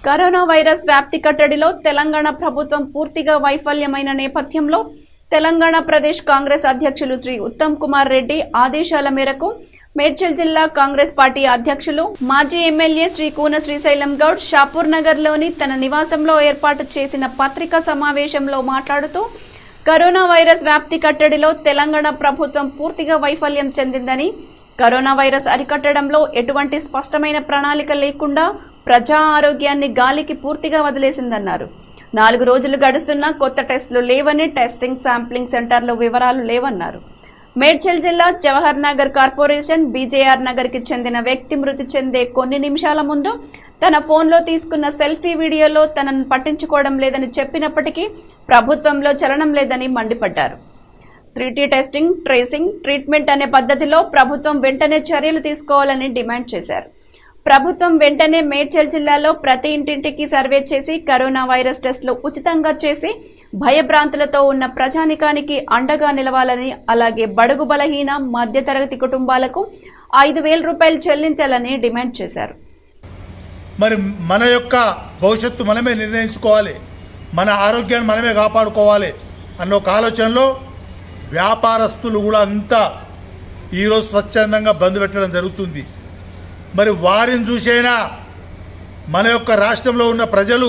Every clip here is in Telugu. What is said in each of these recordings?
కరోనా వైరస్ వ్యాప్తి కట్టడిలో తెలంగాణ ప్రభుత్వం పూర్తిగా వైఫల్యమైన నేపథ్యంలో తెలంగాణ ప్రదేశ్ కాంగ్రెస్ అధ్యక్షులు శ్రీ ఉత్తమ్ కుమార్ రెడ్డి ఆదేశాల మేరకు మేడ్చల్ జిల్లా కాంగ్రెస్ పార్టీ అధ్యక్షులు మాజీ ఎమ్మెల్యే శ్రీ కూన శ్రీశైలం గౌడ్ షాపూర్ నగర్ లోని తన నివాసంలో ఏర్పాటు చేసిన పత్రికా సమావేశంలో మాట్లాడుతూ కరోనా వైరస్ వ్యాప్తి కట్టడిలో తెలంగాణ ప్రభుత్వం పూర్తిగా వైఫల్యం చెందిందని కరోనా వైరస్ అరికట్టడంలో ఎటువంటి స్పష్టమైన ప్రణాళిక లేకుండా ప్రజా ఆరోగ్యాన్ని గాలికి పూర్తిగా వదిలేసిందన్నారు నాలుగు రోజులు గడుస్తున్నా కొత్త టెస్టులు లేవని టెస్టింగ్ శాంప్లింగ్ సెంటర్లో వివరాలు లేవన్నారు మేడ్చల్ జిల్లా జవహర్ నగర్ కార్పొరేషన్ బీజేఆర్ నగర్ కి చెందిన వ్యక్తి మృతి చెందే కొన్ని నిమిషాల ముందు తన ఫోన్లో తీసుకున్న సెల్ఫీ వీడియోలో తనను పట్టించుకోవడం లేదని చెప్పినప్పటికీ ప్రభుత్వంలో చలనం లేదని మండిపడ్డారు త్రీటీ టెస్టింగ్ ట్రేసింగ్ ట్రీట్మెంట్ అనే పద్ధతిలో ప్రభుత్వం వెంటనే చర్యలు తీసుకోవాలని డిమాండ్ చేశారు ప్రభుత్వం వెంటనే మేడ్చల్ జిల్లాలో ప్రతి ఇంటింటికి సర్వే చేసి కరోనా వైరస్ టెస్టులు ఉచితంగా చేసి భయభ్రాంతులతో ఉన్న ప్రజానికానికి అండగా నిలవాలని అలాగే బడుగు బలహీన మధ్యతరగతి కుటుంబాలకు ఐదు వేల రూపాయలు చెల్లించాలని డిమాండ్ చేశారు మరి మన యొక్క భవిష్యత్తు మనమే నిర్ణయించుకోవాలి మన ఆరోగ్యాన్ని మనమే కాపాడుకోవాలి అన్న ఒక ఆలోచనలో వ్యాపారస్తులు కూడా అంతా ఈరోజు స్వచ్ఛందంగా బంద్ పెట్టడం జరుగుతుంది మరి వారిని చూసైనా మన యొక్క రాష్ట్రంలో ఉన్న ప్రజలు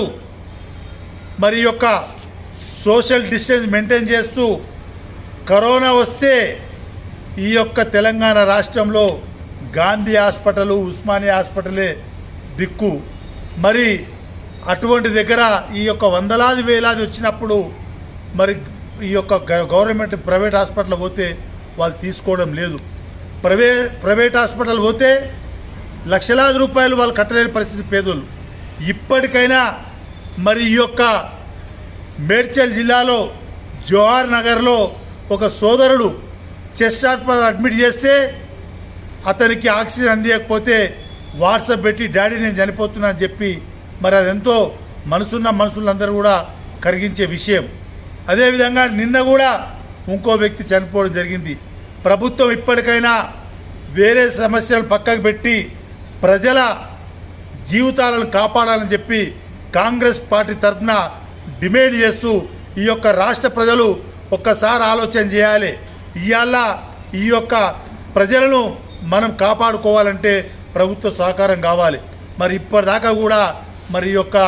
మరి ఈ యొక్క సోషల్ డిస్టెన్స్ మెయింటైన్ చేస్తూ కరోనా వస్తే ఈ యొక్క తెలంగాణ రాష్ట్రంలో గాంధీ హాస్పిటల్ ఉస్మానియా హాస్పిటలే దిక్కు మరి అటువంటి దగ్గర ఈ యొక్క వందలాది వేలాది వచ్చినప్పుడు మరి ఈ యొక్క గ- గవర్నమెంట్ ప్రైవేట్ హాస్పిటల్ పోతే వాళ్ళు తీసుకోవడం లేదు ప్రైవే ప్రైవేట్ హాస్పిటల్ పోతే లక్షలాది రూపాయలు వాళ్ళు కట్టలేని పరిస్థితి పేదోళ్ళు ఇప్పటికైనా మరి ఈ యొక్క మేడ్చల్ జిల్లాలో జోహార్ నగర్లో ఒక సోదరుడు చెస్ట్ హాస్పిటల్ అడ్మిట్ చేస్తే అతనికి ఆక్సిజన్ అందియకపోతే వాట్సాప్ పెట్టి డాడీ నేను చనిపోతున్నా అని చెప్పి మరి అదెంతో మనసున్న మనుషులందరూ కూడా కరిగించే విషయం అదేవిధంగా నిన్న కూడా ఇంకో వ్యక్తి చనిపోవడం జరిగింది ప్రభుత్వం ఇప్పటికైనా వేరే సమస్యలు పక్కకు పెట్టి ప్రజల జీవితాలను కాపాడాలని చెప్పి కాంగ్రెస్ పార్టీ తరఫున డిమాండ్ చేస్తూ ఈ యొక్క రాష్ట్ర ప్రజలు ఒక్కసారి ఆలోచన చేయాలి ఇవాళ ఈ యొక్క ప్రజలను మనం కాపాడుకోవాలంటే ప్రభుత్వ సహకారం కావాలి మరి ఇప్పటిదాకా కూడా మరి ఈ యొక్క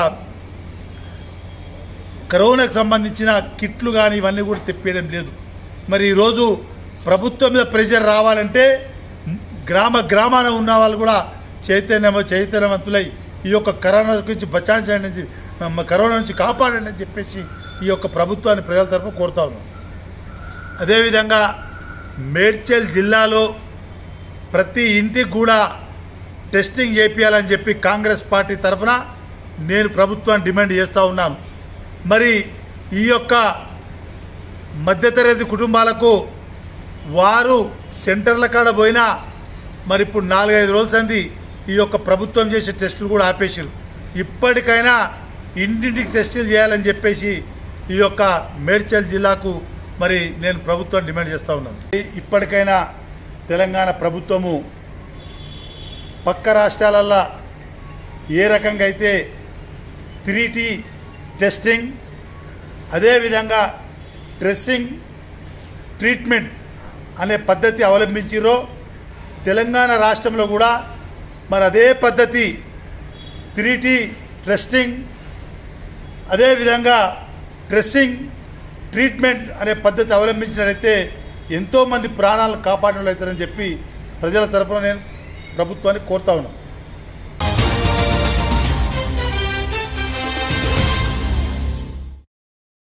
కరోనాకు సంబంధించిన కిట్లు కానీ ఇవన్నీ కూడా తెప్పేయడం లేదు మరి ఈరోజు ప్రభుత్వం మీద ప్రెషర్ రావాలంటే గ్రామ గ్రామాన ఉన్న వాళ్ళు కూడా చైతన్య చైతన్యవంతులై ఈ యొక్క కరోనా గురించి బచాయించండి అని- మ- కరోనా నుంచి కాపాడండి అని చెప్పేసి ఈ యొక్క ప్రభుత్వాన్ని ప్రజల తరఫున కోరుతా ఉన్నాం అదేవిధంగా మేడ్చల్ జిల్లాలో ప్రతి ఇంటికి కూడా టెస్టింగ్ చేపియాలని చెప్పి కాంగ్రెస్ పార్టీ తరఫున నేను ప్రభుత్వాన్ని డిమాండ్ చేస్తూ ఉన్నాను మరి ఈ యొక్క మధ్యతరగతి కుటుంబాలకు వారు సెంటర్ల కాడ పోయినా మరి ఇప్పుడు నాలుగైదు రోజుల సంది ఈ యొక్క ప్రభుత్వం చేసే టెస్టులు కూడా ఆపేసారు ఇప్పటికైనా ఇంటింటికి టెస్టులు చేయాలని చెప్పేసి ఈ యొక్క మేడ్చల్ జిల్లాకు మరి నేను ప్రభుత్వం డిమాండ్ చేస్తూ ఉన్నాను ఇప్పటికైనా తెలంగాణ ప్రభుత్వము పక్క రాష్ట్రాలల్లో ఏ రకంగా అయితే త్రీ టీ టెస్టింగ్ అదేవిధంగా డ్రెస్సింగ్ ట్రీట్మెంట్ అనే పద్ధతి అవలంబించిరో తెలంగాణ రాష్ట్రంలో కూడా మరి అదే పద్ధతి త్రీ టీ టెస్టింగ్ అదేవిధంగా డ్రెస్సింగ్ ట్రీట్మెంట్ అనే పద్ధతి అవలంబించినట్లయితే ఎంతోమంది ప్రాణాలను కాపాడినట్లయితారని చెప్పి ప్రజల తరఫున నేను ప్రభుత్వాన్ని కోరుతా ఉన్నాను